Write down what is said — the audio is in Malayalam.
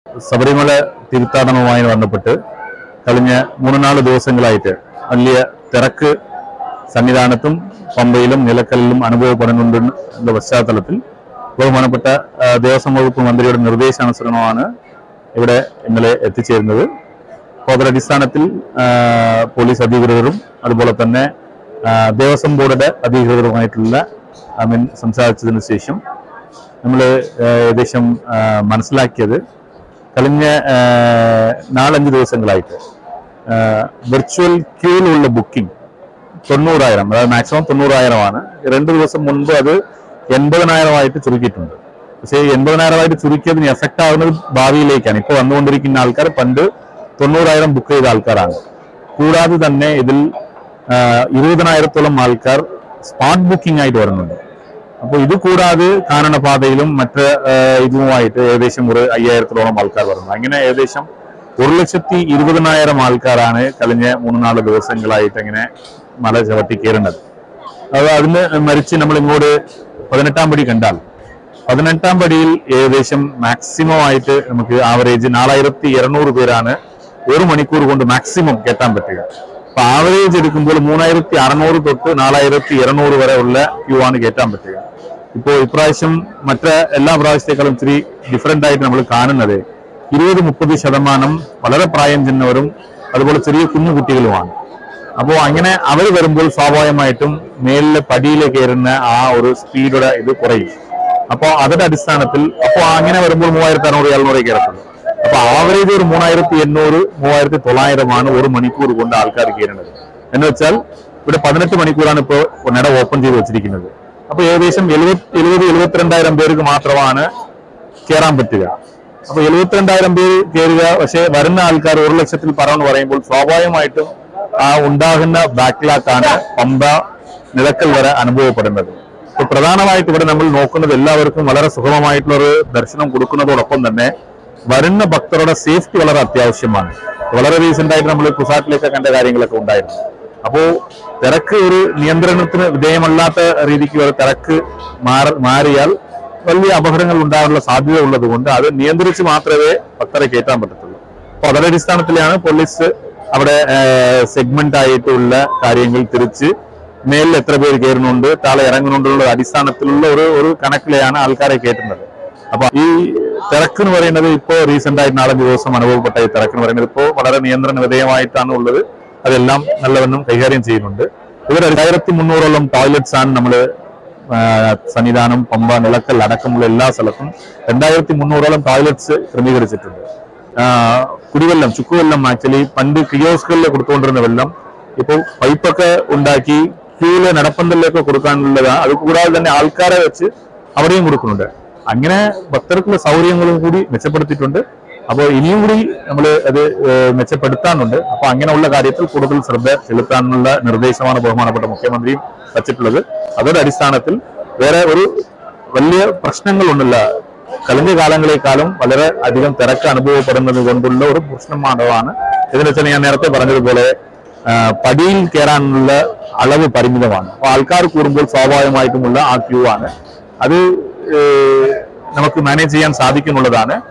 ശബരിമല തീർത്ഥാടനവുമായി ബന്ധപ്പെട്ട് കഴിഞ്ഞ മൂന്ന് നാല് ദിവസങ്ങളായിട്ട് വലിയ തിരക്ക് സന്നിധാനത്തും പമ്പയിലും നിലക്കലിലും അനുഭവപ്പെടുന്നുണ്ട് എന്ന പശ്ചാത്തലത്തിൽ ബഹുമാനപ്പെട്ട ആ, ദേവസ്വം വകുപ്പ് മന്ത്രിയുടെ നിർദ്ദേശാനുസരണമാണ് ഇവിടെ ഇന്നലെ എത്തിച്ചേരുന്നത് അപ്പോൾ അതടിസ്ഥാനത്തിൽ ആ, പോലീസ് അധികൃതരും അതുപോലെ തന്നെ ആ, ദേവസ്വം ബോർഡിന്റെ അധികൃതരുമായിട്ടുള്ള ഐ മീൻ സംസാരിച്ചതിന് ശേഷം നമ്മൾ ഏകദേശം ആ, മനസ്സിലാക്കിയത് കഴിഞ്ഞ ആ, നാലഞ്ച് ദിവസങ്ങളായിട്ട് വെർച്വൽ ക്യൂവിലുള്ള ബുക്കിംഗ് തൊണ്ണൂറായിരം അതായത് മാക്സിമം തൊണ്ണൂറായിരമാണ് രണ്ട് ദിവസം മുൻപ് അത് എൺപതിനായിരമായിട്ട് ചുരുക്കിയിട്ടുണ്ട് പക്ഷേ ഈ എൺപതിനായിരമായിട്ട് ചുരുക്കിയതിന് എഫക്റ്റ് ആവുന്നത് ഭാവിയിലേക്കാണ് ഇപ്പോൾ വന്നുകൊണ്ടിരിക്കുന്ന ആൾക്കാർ പണ്ട് തൊണ്ണൂറായിരം ബുക്ക് ചെയ്ത ആൾക്കാരാണ് കൂടാതെ തന്നെ ഇതിൽ ആ, ഇരുപതിനായിരത്തോളം ആൾക്കാർ സ്പോട്ട് ബുക്കിംഗ് ആയിട്ട് വരുന്നുണ്ട് അപ്പോൾ ഇത് കൂടാതെ കാനനപാതയിലും മറ്റ് ആ, ഇതുമായിട്ട് ഏകദേശം ഒരു അയ്യായിരത്തോളം ആൾക്കാർ വരുന്നു അങ്ങനെ ഏകദേശം ഒരു ലക്ഷത്തി ഇരുപതിനായിരം ആൾക്കാരാണ് കഴിഞ്ഞ മൂന്ന് നാല് ദിവസങ്ങളായിട്ട് ഇങ്ങനെ മല ചവിട്ടി കയറുന്നത് അത് അതിന് മരിച്ച് നമ്മൾ ഇങ്ങോട്ട് പതിനെട്ടാം പടി കണ്ടാൽ പതിനെട്ടാം പടിയിൽ ഏകദേശം മാക്സിമം ആയിട്ട് നമുക്ക് ആവറേജ് നാലായിരത്തി ഇരുന്നൂറ് പേരാണ് ഒരു മണിക്കൂർ കൊണ്ട് മാക്സിമം കെട്ടാൻ പറ്റുക അപ്പൊ ആവറേജ് എടുക്കുമ്പോൾ മൂന്നായിരത്തി അറുന്നൂറ് തൊട്ട് നാലായിരത്തി ഇരുന്നൂറ് വരെ ഉള്ള ക്യൂ ആണ് കയറ്റാൻ പറ്റുക ഇപ്പോൾ ഇപ്രാവശ്യം മറ്റ് എല്ലാ പ്രാവശ്യത്തെക്കാളും ഇത്തിരി ഡിഫറെന്റ് ആയിട്ട് നമ്മൾ കാണുന്നത് ഇരുപത് മുപ്പത് ശതമാനം വളരെ പ്രായം ചെന്നവരും അതുപോലെ ചെറിയ കുഞ്ഞു കുട്ടികളുമാണ് അപ്പോൾ അങ്ങനെ അവർ വരുമ്പോൾ സ്വാഭാവികമായിട്ടും മേലിലെ പടിയിൽ കയറുന്ന ആ ഒരു സ്പീഡുടെ ഇത് കുറയും അപ്പോൾ അതിന്റെ അടിസ്ഥാനത്തിൽ അപ്പോൾ അങ്ങനെ വരുമ്പോൾ മൂവായിരത്തി അറുന്നൂറ് എഴുന്നൂറ് കയറത്തുള്ളൂ അപ്പൊ ആവറേജ് ഒരു മൂവായിരത്തി എണ്ണൂറ് മൂവായിരത്തി തൊള്ളായിരമാണ് ഒരു മണിക്കൂർ കൊണ്ട് ആൾക്കാർ കയറുന്നത് എന്ന് വെച്ചാൽ ഇവിടെ പതിനെട്ട് മണിക്കൂറാണ് ഇപ്പോൾ നട ഓപ്പൺ ചെയ്ത് വെച്ചിരിക്കുന്നത് അപ്പൊ ഏകദേശം എഴുപത് എഴുപത് എഴുപത്തിരണ്ടായിരം പേർക്ക് മാത്രമാണ് കയറാൻ പറ്റുക അപ്പൊ എഴുപത്തിരണ്ടായിരം പേര് കയറുക പക്ഷെ വരുന്ന ആൾക്കാർ ഒരു ലക്ഷത്തിൽ പറന്ന് പറയുമ്പോൾ സ്വാഭാവികമായിട്ടും ആ ഉണ്ടാകുന്ന ബാക്ക്ലാക്കാണ് പമ്പ നിലക്കൽ വരെ അനുഭവപ്പെടുന്നത് അപ്പൊ പ്രധാനമായിട്ട് ഇവിടെ നമ്മൾ നോക്കുന്നത് എല്ലാവർക്കും വളരെ സുഗമമായിട്ടുള്ള ഒരു ദർശനം കൊടുക്കുന്നതോടൊപ്പം തന്നെ വരുന്ന ഭക്തരുടെ സേഫ്റ്റി വളരെ അത്യാവശ്യമാണ് വളരെ റീസെന്റ് ആയിട്ട് നമ്മൾ കുസാറ്റിലൊക്കെ കണ്ട കാര്യങ്ങളൊക്കെ ഉണ്ടായിരുന്നു അപ്പോ തിരക്ക് ഒരു നിയന്ത്രണത്തിന് വിധേയമല്ലാത്ത രീതിക്ക് ഒരു തിരക്ക് മാറ- മാറിയാൽ വലിയ അപകടങ്ങൾ ഉണ്ടാകാനുള്ള സാധ്യത ഉള്ളത് കൊണ്ട് അത് നിയന്ത്രിച്ച് മാത്രമേ ഭക്തരെ കയറ്റാൻ പറ്റത്തുള്ളൂ അപ്പൊ അതിന്റെ അടിസ്ഥാനത്തിലാണ് പോലീസ് അവിടെ സെഗ്മെന്റ് ആയിട്ടുള്ള കാര്യങ്ങൾ തിരിച്ച് മേലിൽ എത്ര പേര് കയറുന്നുണ്ട് താഴെ ഇറങ്ങുന്നുണ്ടുള്ള അടിസ്ഥാനത്തിലുള്ള ഒരു ഒരു കണക്കിലെയാണ് ആൾക്കാരെ കയറ്റുന്നത് അപ്പൊ ഈ തിരക്ക് എന്ന് പറയുന്നത് ഇപ്പോ റീസെന്റ് ആയിട്ട് നാലഞ്ച് ദിവസം അനുഭവപ്പെട്ട ഈ തിരക്ക് എന്ന് പറയുന്നത് ഇപ്പോൾ വളരെ നിയന്ത്രണ വിധേയമായിട്ടാണ് ഉള്ളത് അതെല്ലാം നല്ലവണ്ണം കൈകാര്യം ചെയ്യുന്നുണ്ട് ഇവർ രണ്ടായിരത്തി മുന്നൂറോളം ടോയ്ലറ്റ്സ് ആണ് നമ്മൾ സന്നിധാനം പമ്പ നിലക്കൽ അടക്കമുള്ള എല്ലാ സ്ഥലത്തും രണ്ടായിരത്തി മുന്നൂറോളം ടോയ്ലറ്റ്സ് ക്രമീകരിച്ചിട്ടുണ്ട് ആ, കുടിവെള്ളം ചുക്കുവെള്ളം ആക്ച്വലി പണ്ട് കിയോസ്കുകളിൽ കൊടുത്തുകൊണ്ടിരുന്ന വെള്ളം ഇപ്പോൾ പൈപ്പൊക്കെ ഉണ്ടാക്കി ക്യൂല് നടപ്പന്തലിലേക്ക് കൊടുക്കാനുള്ളതാണ് അത് കൂടാതെ തന്നെ ആൾക്കാരെ വെച്ച് അവിടെയും കൊടുക്കുന്നുണ്ട് അങ്ങനെ ഭക്തർക്കുള്ള സൗകര്യങ്ങളും കൂടി മെച്ചപ്പെടുത്തിയിട്ടുണ്ട് അപ്പോൾ ഇനിയും കൂടി നമ്മൾ അത് ഏഹ്, മെച്ചപ്പെടുത്താനുണ്ട് അപ്പൊ അങ്ങനെയുള്ള കാര്യത്തിൽ കൂടുതൽ ശ്രദ്ധ ചെലുത്താനുള്ള നിർദ്ദേശമാണ് ബഹുമാനപ്പെട്ട മുഖ്യമന്ത്രിയും വച്ചിട്ടുള്ളത് അതോടെ അടിസ്ഥാനത്തിൽ വേറെ ഒരു വലിയ പ്രശ്നങ്ങളൊന്നുമില്ല കഴിഞ്ഞ കാലങ്ങളെക്കാളും വളരെ അധികം തിരക്ക് അനുഭവപ്പെടുന്നത് കൊണ്ടുള്ള ഒരു പ്രശ്നമാണ് ഇതിന് വെച്ചാൽ ഞാൻ നേരത്തെ പറഞ്ഞതുപോലെ ആ, പടിയിൽ കയറാനുള്ള അളവ് പരിമിതമാണ് അപ്പൊ ആൾക്കാർ കൂടുമ്പോൾ സ്വാഭാവികമായിട്ടുമുള്ള ആ ക്യൂ ആണ് അത് ഏഹ്, നമുക്ക് മാനേജ് ചെയ്യാൻ സാധിക്കുന്നുള്ളതാണ്